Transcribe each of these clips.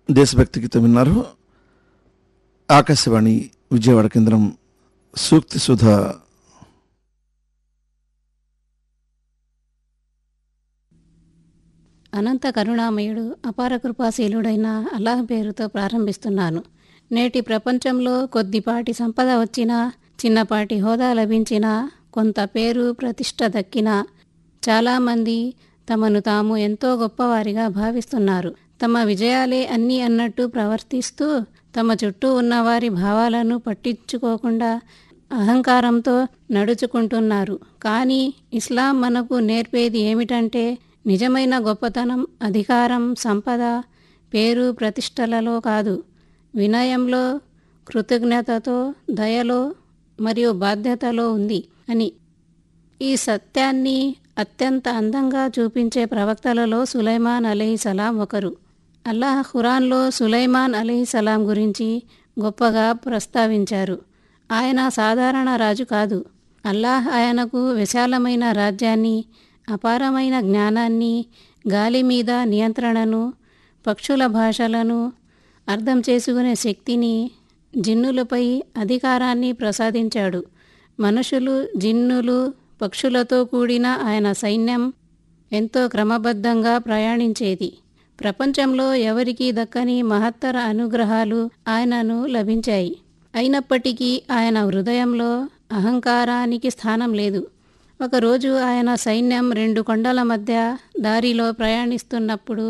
దేశభక్తి గీతం విన్నారు ఆకాశవాణి విజయవాడ కేంద్రం సూక్తి సుధ అనంత కరుణామయుడు అపార కృపాశీలుడైన అల్లాహ్ పేరుతో ప్రారంభిస్తున్నాను నేటి ప్రపంచంలో కొద్దిపాటి సంపద వచ్చినా చిన్నపాటి హోదా లభించినా కొంత పేరు ప్రతిష్ట దక్కినా చాలామంది తమను తాము ఎంతో గొప్పవారిగా భావిస్తున్నారు తమ విజయాలే అన్నీ అన్నట్టు ప్రవర్తిస్తూ తమ చుట్టూ ఉన్నవారి భావాలను పట్టించుకోకుండా అహంకారంతో నడుచుకుంటున్నారు కానీ ఇస్లాం మనకు నేర్పేది ఏమిటంటే నిజమైన గొప్పతనం అధికారం సంపద పేరు ప్రతిష్టలలో కాదు వినయంలో కృతజ్ఞతతో దయలో మరియు బాధ్యతలో ఉంది అని ఈ సత్యాన్ని అత్యంత అందంగా చూపించే ప్రవక్తలలో సులైమాన్ అలీసలాం ఒకరు అల్లాహ్ ఖురాన్లో సులైమాన్ అలీసలాం గురించి గొప్పగా ప్రస్తావించారు ఆయన సాధారణ రాజు కాదు అల్లాహ్ ఆయనకు విశాలమైన రాజ్యాన్ని అపారమైన జ్ఞానాన్ని గాలి మీద నియంత్రణను పక్షుల భాషలను అర్థం చేసుకునే శక్తిని జిన్నులపై అధికారాన్ని ప్రసాదించాడు మనుషులు జిన్నులు పక్షులతో కూడిన ఆయన సైన్యం ఎంతో క్రమబద్ధంగా ప్రయాణించేది ప్రపంచంలో ఎవరికీ దక్కని మహత్తర అనుగ్రహాలు ఆయనను లభించాయి అయినప్పటికీ ఆయన హృదయంలో అహంకారానికి స్థానం లేదు ఒకరోజు ఆయన సైన్యం రెండు కొండల మధ్య దారిలో ప్రయాణిస్తున్నప్పుడు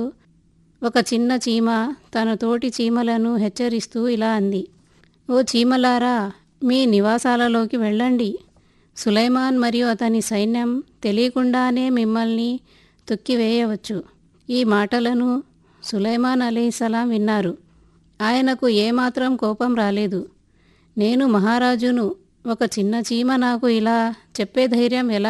ఒక చిన్న చీమ తన తోటి చీమలను హెచ్చరిస్తూ ఇలా అంది ఓ చీమలారా మీ నివాసాలలోకి వెళ్ళండి సులైమాన్ మరియు అతని సైన్యం తెలియకుండానే మిమ్మల్ని తొక్కివేయవచ్చు ఈ మాటలను సులైమాన్ అలీసలాం విన్నారు ఆయనకు ఏమాత్రం కోపం రాలేదు నేను మహారాజును ఒక చిన్న చీమ నాకు ఇలా చెప్పే ధైర్యం ఎలా